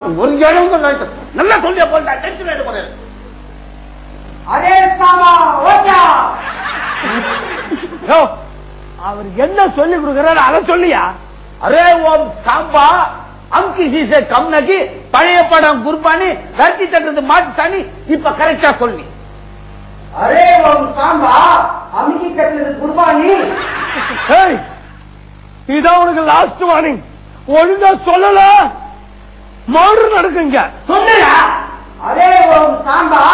ஒரு இடம் கூட இல்லை. நல்லா சொல்லியா போட்டா டென்ஷன் ஆயிட்டு போறேன் அரே சாமா ஓட்டா யோ, அவர் என்ன சொல்லி கொடுக்கிறாரு அதை சொல்லியா அரே ஓம் சாம்பா அங்கி சீசே கம்னகி பழைய படம் குர்பானி தட்டி தட்டுறது மாட்டு சாணி இப்ப கரெக்டா சொல்லி அரே ஓம் சாம்பா அமுக்கி கட்டுறது குர்பானி ஏய், இதான் உனக்கு லாஸ்ட் வார்னிங் ஒழுங்கா சொல்லல மாறு நடக்குங்க சொல்லுடா அரே ஓம் சாம்பா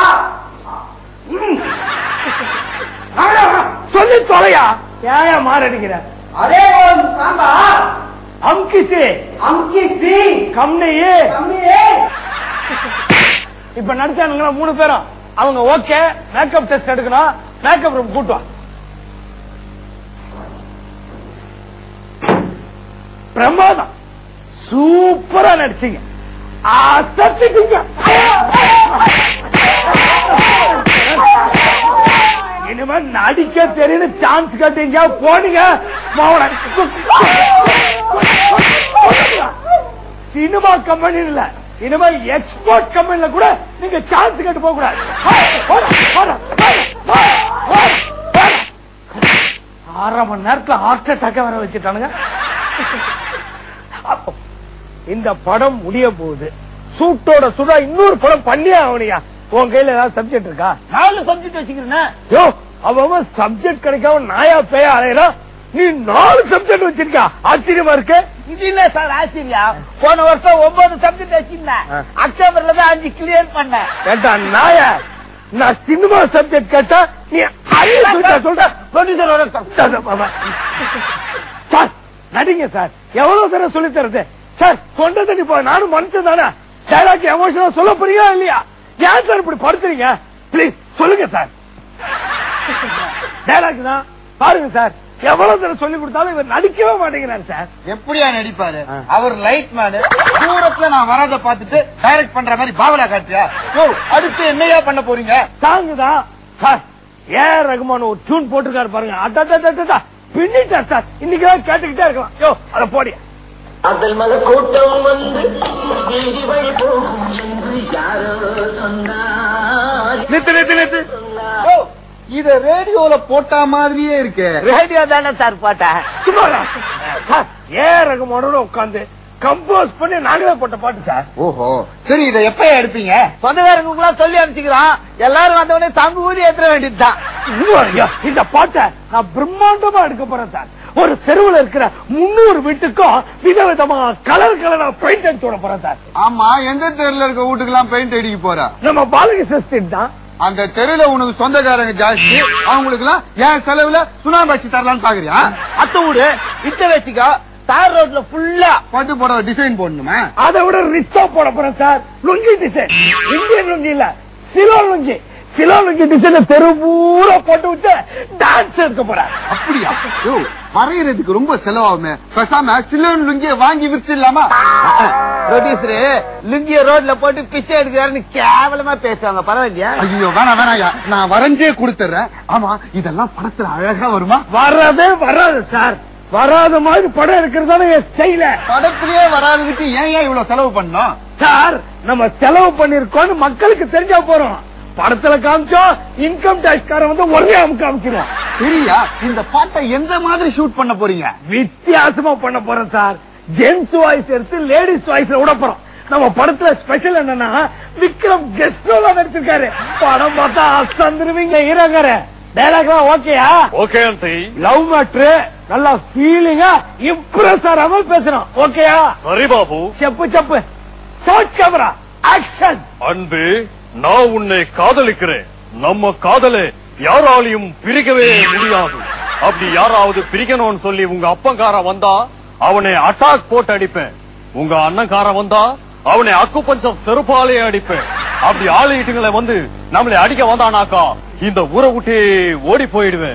சொல்லி தொலையா ஏன் மாறடிக்கிற அரே ஓம் சாம்பா அம்கிசி அமுக்கி சி கம்னையே கம்மியே இப்ப நடிச்சானுங்களா மூணு பேரும் அவங்க ஓகே மேக்கப் டெஸ்ட் எடுக்கணும் மேக்கப் ரூம் கூட்டு வா பிரமாதம் சூப்பரா நடிச்சீங்க அசத்திட்டீங்க இனிமே நடிக்க தெரியும் சான்ஸ் கட்டீங்க போனீங்க மௌன. சினிமா கம்பெனி இல்ல இனிமே எக்ஸ்போர்ட் கம்பெனில கூட நீங்க சான்ஸ் கேட்டு போக கூடாது போடா, போடா, போடா, போடா, போடா, போடா. அரை மணி நேரத்துல ஹார்ட் அட்டாக்க வர வச்சுட்டானுங்க அப்போ, இந்த படம் முடிய போகுது சூட்டோட சுடா இன்னொரு படம் பண்ணியே ஆகணியா உன் கையில ஏதாவது சப்ஜெக்ட் இருக்கா நாலு சப்ஜெக்ட் வச்சுக்கிறேன் யோ அவன் சப்ஜெக்ட் கிடைக்காம நாயா பேய அலையறான் நீ நாலு சப்ஜெக்ட் வச்சிருக்கா ஆச்சரியமா இருக்கு இது இல்ல சார் ஆச்சரியா போன வருஷம் ஒன்பது சப்ஜெக்ட் வச்சிருந்தேன் ஆ. அக்டோபர்ல தான் அஞ்சு கிளியர் பண்ணேன் கேட்டா நாய நான் சினிமா சப்ஜெக்ட் கேட்டா நீ அழிய சொல்ற சொல்ற ப்ரொடியூசரோட சார் நடிங்க சார் எவ்வளவு தடவை சொல்லி தரது சார் தொண்டை தண்ணி போ நானும் மனுஷன் தானே டைலாக் எமோஷனலா சொல்ல போறீங்களா இல்லையா ஏன் சார் இப்படி படுத்துறீங்க ப்ளீஸ் சொல்லுங்க சார் டைலாக் தான் பாருங்க சார் எவ்வளவு தடவை சொல்லி கொடுத்தாலும் இவர் நடிக்கவே மாட்டேங்கிறார் சார் எப்படியா நடிப்பாரு அவர் லைட் மேனு தூரத்துல நான் வரத பார்த்துட்டு டைரக்ட் பண்ற மாதிரி பாவலா காட்டியா ஓ அடுத்து என்னையா பண்ண போறீங்க சாங் தான் சார் ஏ ரகுமான் ஒரு டியூன் போட்டிருக்காரு பாருங்க அட்டா பின்னிட்டார் சார் இன்னைக்கு தான் கேட்டுக்கிட்டே இருக்கலாம் யோ அத போடி அதல் மத கூட்டம் வந்து வீதி வழி போகும் என்று யாரோ சொன்னார் நித்து நித்து நித்து ஓ இத ரேடியோல போட்ட மாதிரியே இருக்கு ரேடியோ தானே சார் போட்டேன் சும்மா இரு. சார் ஏ ரகுமானோட உட்காந்து கம்போஸ் பண்ணி நாங்களே போட்ட பாட்டு சார் ஓஹோ சரி இத எப்ப எடுப்பீங்க சொந்தக்காரங்களுக்கு எல்லாம் சொல்லி அனுப்பிச்சுக்கிறோம் எல்லாரும் வந்தவொடனே தங்கு ஊதி ஏற்ற வேண்டியதுதான் இன்னும் ஐயா, இந்த பாட்டை நான் பிரம்மாண்டமா எடுக்க போறேன் சார் ஒரு தெருவுல இருக்கிற முன்னூறு வீட்டுக்கும் விதவிதமா கலர் கலரா பெயிண்ட் அடிச்சு விட போறேன் சார் ஆமா எந்த தெருல இருக்க வீட்டுக்கெல்லாம் பெயிண்ட் அடிக்க போற நம்ம பாலகிருஷ்ண ஸ்ட்ரீட் தான் அந்த தெருல உனக்கு சொந்தக்காரங்க ஜாஸ்தி அவங்களுக்கு எல்லாம் என் செலவுல சுனாமி அடிச்சு தரலாம்னு பாக்குறியா அத்த வீடு இத்த வச்சுக்கோ தார் ரோட்ல ஃபுல்லா பட்டு போட டிசைன் போடணுமா அதை விட ரிச்சா போட போறேன் sir lungi design Indian lungi இல்ல சிலோ லுங்கி சிலோ லுங்கி டிசைன் தெரு பூரா போட்டு விட்டு டான்ஸ் எடுக்க போறேன் அப்படியா யோ, வரையறதுக்கு ரொம்ப செலவாகுமே பேசாம சிலோன் லுங்கிய வாங்கி விரிச்சிடலாமா ப்ரொடியூசரு லுங்கிய ரோட்ல போட்டு பிச்சை எடுக்கிறாருன்னு கேவலமா பேசுவாங்க பரவாயில்லையா ஐயோ வேணாம் வேணாயா நான் வரைஞ்சே கொடுத்துறேன் ஆமா இதெல்லாம் படத்துல அழகா வருமா வராதே வராது சார் வராத மாதிரி படம் இருக்கிறதால என் ஸ்டைல படத்திலேயே வராததுக்கு ஏன் ஏன் இவ்வளவு செலவு பண்ணோம் சார் நம்ம செலவு பண்ணிருக்கோம்னு மக்களுக்கு தெரிஞ்சா போறோம் படத்துல காமிச்சோம் இன்கம் டாக்ஸ் காரன் வந்து ஒரே அமுக்கு காமிச்சிரும் சரியா இந்த பாட்டை எந்த மாதிரி ஷூட் பண்ண போறீங்க வித்தியாசமா பண்ண போறோம் சார் ஜென்ஸ் வாய்ஸ் எடுத்து லேடிஸ் வாய்ஸ்ல விட போறோம் நம்ம படத்துல ஸ்பெஷல் என்னன்னா விக்ரம் கெஸ்ட் ரோல நடிச்சிருக்காரு படம் பார்த்தா அசந்துருவீங்க ஹீரோங்கர டைலாக் ஓகேயா ஓகே ஆண்டி லவ் மேட்ரு நல்லா ஃபீலிங்கா இம்ப்ரெஸ் ஆகாம பேசுறோம் ஓகேயா சரி பாபு செப்பு செப்பு ஷார்ட் கேமரா ஆக்ஷன் அன்பு நான் உன்னை காதலிக்கிறேன் நம்ம காதலை யாராலையும் பிரிக்கவே முடியாது அப்படி யாராவது பிரிக்கணும்னு சொல்லி உங்க அப்பங்காரன் வந்தா அவனை அட்டாக் போட்டு அடிப்பேன் உங்க அண்ணன்காரன் வந்தா அவனை அக்கு பஞ்சம் செருப்பாலே அடிப்பேன் அப்படி ஆளுகிட்டுங்களை வந்து நம்மளை அடிக்க வந்தானாக்கா இந்த ஊரை விட்டே ஓடி போயிடுவேன்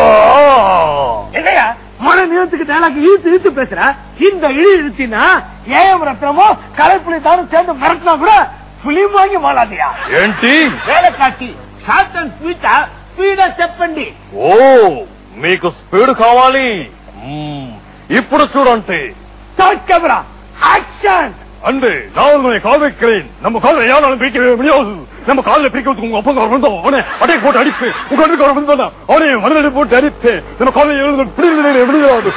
என்னையா மன நிலத்துக்கு டைலாக் இழுத்து இழுத்து பேசுற இந்த இழு இழுத்தினா ஏஎம் ரத்னமோ கலைப்புலி தானும் சேர்ந்து மிரட்டினா கூட பிலிம் வாங்கி மாளாதியா ఏంటి வேலை காட்டி ஷார்ட் அண்ட் ஸ்வீட்டா ஸ்பீடா చెప్పండి ఓ మీకు స్పీడ్ కావాలి మ్మ్. ఇప్పుడు చూడండి స్టార్ట్ కెమెరా యాక్షన్ அன்பு நான் உங்களை காதலிக்கிறேன் நம்ம காதலை யாராலும் பிரிக்கவே முடியாது நம்ம காதலை பிரிக்கிறதுக்கு உங்க அப்பங்க அவர் வந்தோம் அவனை அடை போட்டு அடிப்பு உங்க அண்ணுக்கு அவர் வந்தா அவனை மனதில் போட்டு அடிப்பு நம்ம காதலை எழுத பிடிக்கிறது முடியாது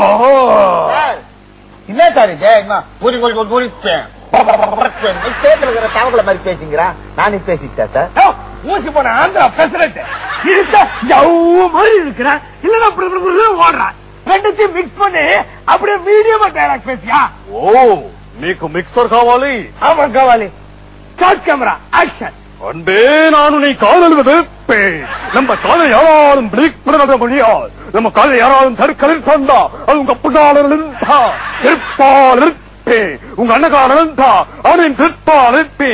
என்ன சார் இது என்ன ஒரு ஒரு ஒரு முறிப்பேன் ஸ்டேட்ல இருக்கிற தவக்கல மாதிரி பேசிங்கிறான் நானே பேசிட்டேன் சார் யோ, ஊசி போன ஆந்திரா பிரசிடண்ட் இருக்க ஜவ்வு மாதிரி இருக்கிறேன் இல்லன்னா இப்படி இப்படி இப்படி ஓடுறான் ரெண்டுத்தையும் மிக்ஸ் பண்ணி அப்படியே மீடியமா டைலாக் பேசியா ఓ మీకు మిక్సర్ కావాలి ஆமா கவாலி ஸ்டார்ட் கேமரா ஆக்ஷன் அன்பே நான் உன்னை காதலுவது நம்ம காலை யாராலும் பிளிக் பண்ண முடியாது நம்ம காலை யாராலும் தடுக்கலில் தந்தா அது உங்க புண்ணாளர் இருந்தா திருப்பால் இருப்பே உங்க அண்ணகாரன் இருந்தா அவனின் திருப்பால் இருப்பே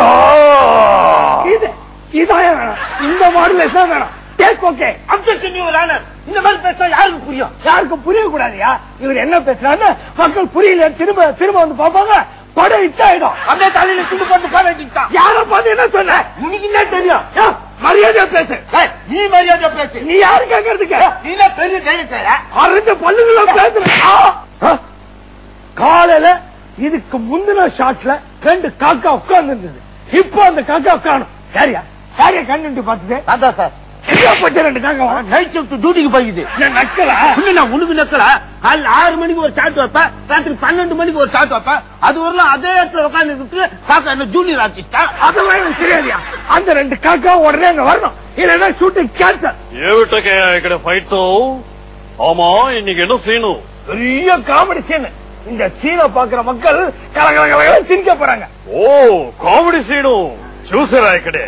இது இதான் வேணும் இந்த மாடுலேஷன் தான் வேணும் take okay objection your honour இந்த மாதிரி பேசினா யாருக்கு புரியும் யாருக்கும் புரிய கூடாதுயா இவர் என்ன பேசுறான்னு மக்கள் புரியல திரும்ப திரும்ப வந்து பாப்பாங்க படம் ஹிட் ஆயிடும் அப்படியே தலையில துண்டு போட்டு பாட வச்சுட்டான் யார பார்த்து என்ன சொன்ன உனக்கு என்ன தெரியும் யோ, மரியாதையா பேசு ஏய், நீ மரியாதையா பேசு நீ யாரு கேட்கறதுக்கு நீ என்ன பெரிய டைரக்டர் அரைஞ்ச பல்லுங்கள பேசுற ஆ! ஆ! காலையில இதுக்கு முந்தின ஷாட்ல ரெண்டு காக்கா உட்கார்ந்து இருந்தது இப்போ அந்த காக்கா காணும் யாரியா யாரியா கண்ணுட்டு பார்த்தது அதான் சார் எங்க போச்சு ரெண்டு காக்கா நைட் ஷிஃப்ட் டியூட்டிக்கு போயிடுது நான் நக்கலா நான் உனக்கு நக்கல காலைல ஆறு மணிக்கு ஒரு சாட் வைப்பேன் ராத்திரி பன்னெண்டு மணிக்கு ஒரு சாட் வைப்பேன் அது வரலாம் அதே இடத்துல உட்காந்து காக்கா என்ன ஜூனியர் ஆர்டிஸ்டா அதெல்லாம் எனக்கு தெரியாதியா அந்த ரெண்டு காக்கா உடனே அங்க வரணும் இல்லைன்னா ஷூட்டிங் கேன்சல் ఏమిటకే ఇక్కడ ఫైట్ ஆமா இன்னைக்கு என்ன செய்யணும் பெரிய காமெடி சீன் இந்த சீனை பாக்குற மக்கள் கல கல கல சிரிக்க போறாங்க ఓ కామెడీ సీను చూసారా ఇక్కడే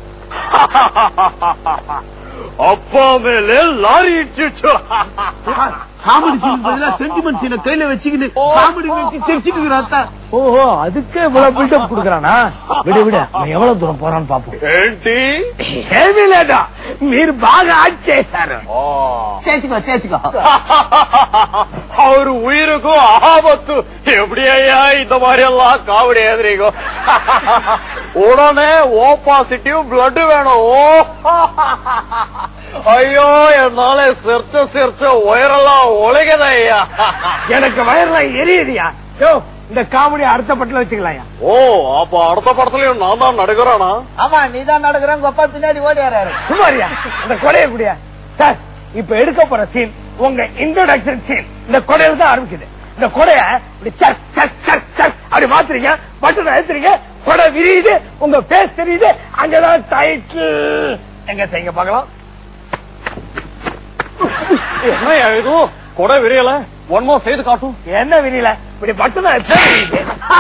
అప్పా మేలే లారీ ఇచ్చు காமெடி சீன் பதிலா சென்டிமெண்ட் சீனை கையில வச்சுக்கிட்டு காமெடி வச்சு தெரிச்சுட்டு இருக்கிறாத்தா ஓஹோ அதுக்கு இவ்வளவு பில்டப் கொடுக்கறானா விடு விடு அவன் எவ்வளவு தூரம் போறான்னு பாப்போம் ఏంటి ఏమీ లేదా మీరు బాగా యాక్ట్ చేశారు தேய்ச்சிக்கோ தேய்ச்சிக்கோ அவரு உயிருக்கும் ஆபத்து எப்படி ஐயா இந்த மாதிரி எல்லாம் காமெடி எதிரிக்கும் உடனே ஓ பாசிட்டிவ் பிளட் வேணும் ஓ ஐயோ என்னால சிரிச்ச சிரிச்ச உயரெல்லாம் உலகத ஐயா எனக்கு வயர்லாம் எரியுதியா யோ இந்த காமெடி அடுத்த பட்டில வச்சுக்கலாம் ஓ அப்ப அடுத்த படத்துலயும் நான் தான் நடுக்கிறானா ஆமா நீதான் நடக்கிறேன் உங்க அப்பா பின்னாடி ஓடியாரு சுமாரியா அந்த கொடையை குடியா சார் இப்ப எடுக்க போற சீன் உங்க இன்ட்ரோடக்ஷன் சீன் இந்த கொடையில தான் ஆரம்பிக்குது இந்த கொடைய இப்படி சக் சக் சக் சக் அப்படி மாத்துறீங்க பட்டன் அழுத்துறீங்க கொடை விரியுது உங்க பேஸ் தெரியுது அங்கதான் டைட்டில் எங்க செய்யுங்க பார்க்கலாம் என்ன இது கொடை விரியல ஒன்மோ செய்து காட்டும் என்ன விரியல இப்படி பட்டன் அழுத்தா விரியுது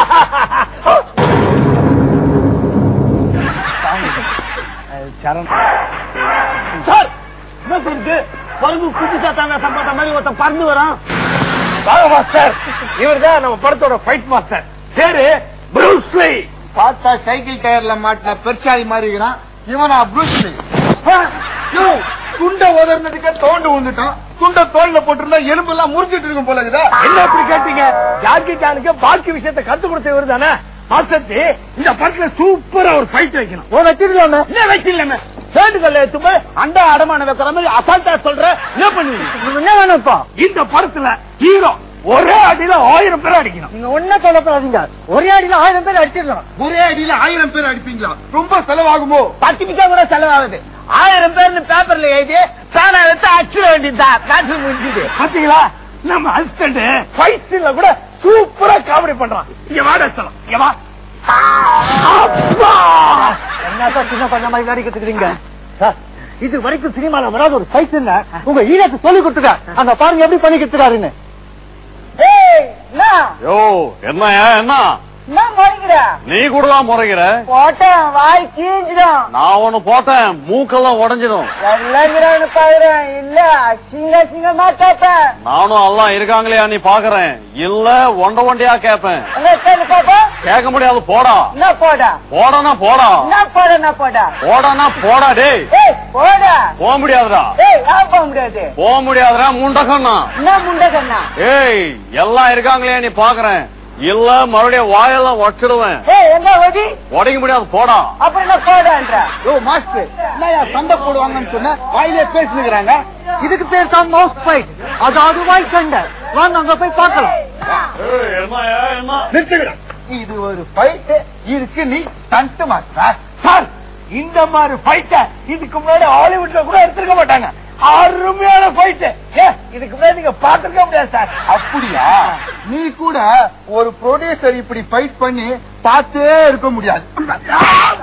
சரண் சார் என்ன சொல்லுது பருகு புதுசா தாங்க சம்பாட்ட மாதிரி ஒருத்தன் பறந்து வரான் வாங்க மாஸ்டர் இவர் தான் நம்ம படத்தோட ஃபைட் மாஸ்டர் பேரு ப்ரூஸ்லி பார்த்தா சைக்கிள் டயர்ல மாட்டின பெருச்சாதி மாதிரி இருக்கிறான் இவனா ப்ரூஸ்லி துண்ட உதர்னதுக்கே தோண்டு வந்துட்டான் துண்ட தோல்ல போட்டிருந்தா எலும்பு எல்லாம் முறிஞ்சிட்டு இருக்கும் போல இருக்குதா என்ன இப்படி கேட்டீங்க ஜாக்கி சானுக்கு பாக்கி விஷயத்தை கத்து கொடுத்தவர் தானே மாஸ்டர் இந்த படத்துல சூப்பரா ஒரு ஃபைட் வைக்கணும் ஓ வச்சிருக்கோம் என்ன வச்சிடலாமே சேண்டுகள்ல எடுத்து போய் அண்டா அடமான வைக்கிற மாதிரி அசால்ட்டா சொல்ற என்ன பண்ணுவீங்க என்ன வேணும் இப்போ இந்த படத்துல ஹீரோ ஒரே அடியில ஆயிரம் பேர் அடிக்கணும் நீங்க ஒன்னும் கவலைப்படாதீங்க ஒரே அடியில ஆயிரம் பேர் அடிச்சிடலாம் ஒரே அடியில ஆயிரம் பேர் அடிப்பீங்களா ரொம்ப செலவாகுமோ பத்து நிமிஷம் கூட செலவாகுது ஆயிரம் பேர்னு பேப்பர்ல எழுதி பேனா எடுத்து அடிச்சிட வேண்டியதுதான் மேட்ச் முடிஞ்சுது பாத்தீங்களா நம்ம ஹஸ்பண்ட் ஃபைட் சீன்ல கூட சூப்பரா காமெடி பண்றான் இங்க வாட சொல்லலாம் இங்க வா அப்பா! என்ன சின்ன பண்ண மாதிரி நடிக்க கத்துக்கிறீங்க சார் இது வரைக்கும் சினிமால வராத ஒரு ஃபைட் என்ன உங்க ஈரத்தை சொல்லி கொடுத்துக்க அந்த பாருங்க எப்படி பண்ணி கொடுத்துறாருன்னு யோ என்ன என்ன என்ன முறைக்கிற நீ கூட தான் முறைகிற போட்டேன் வாய் கீஞ்சிடும் நான் ஒண்ணு போட்டேன் மூக்கெல்லாம் உடைஞ்சிடும் எல்லாங்கிறான்னு பாக்குறேன் இல்ல அசிங்க அசிங்கமா கேட்பேன் நானும் எல்லாம் இருக்காங்களே நீ பாக்குறேன் இல்ல ஒண்ட ஒண்டியா கேப்பேன் என்ன கேள்வி பாப்பா கேட்க முடியாது போடா என்ன போடா போடனா போடா என்ன போட என்ன போடா போடானா போடா டேய் ஏய் போடா போக முடியாதுடா ஏய் ஏன் போக முடியாது போக முடியாதுடா முண்டக்கண்ணா என்ன முண்டை கண்ணா ஏய் எல்லாம் இருக்காங்களே நீ பாக்குறேன் இல்ல மறுபடியும் வாயெல்லாம் வச்சிடுவேன் ஏய் எங்க ஓடி உடைக்க முடியாது போடா அப்புறம் என்ன போடான்ற ஓ மாஸ்டர் என்னையா சண்டை போடுவாங்கன்னு சொன்ன வாயிலே பேசினுக்கிறாங்க இதுக்கு பேர் தான் மவுத் ஃபைட் அதாவது வாய் சண்டை வாங்க அங்க போய் பார்க்கலாம் ஏய், என்னய்யா, என்ன நிறுத்துக்கிறா இது ஒரு ஃபைட் இதுக்கு நீ ஸ்டண்ட் மாஸ்டர் சார் இந்த மாதிரி ஃபைட்ட இதுக்கு முன்னாடி ஹாலிவுட்ல கூட எடுத்திருக்க மாட்டாங்க அருமையான ஃபைட் இதுக்கு முன்னாடி நீங்க பாத்துருக்க முடியாது சார் அப்படியா நீ கூட ஒரு ப்ரொடியூசர் இப்படி ஃபைட் பண்ணி பார்த்தே இருக்க முடியாது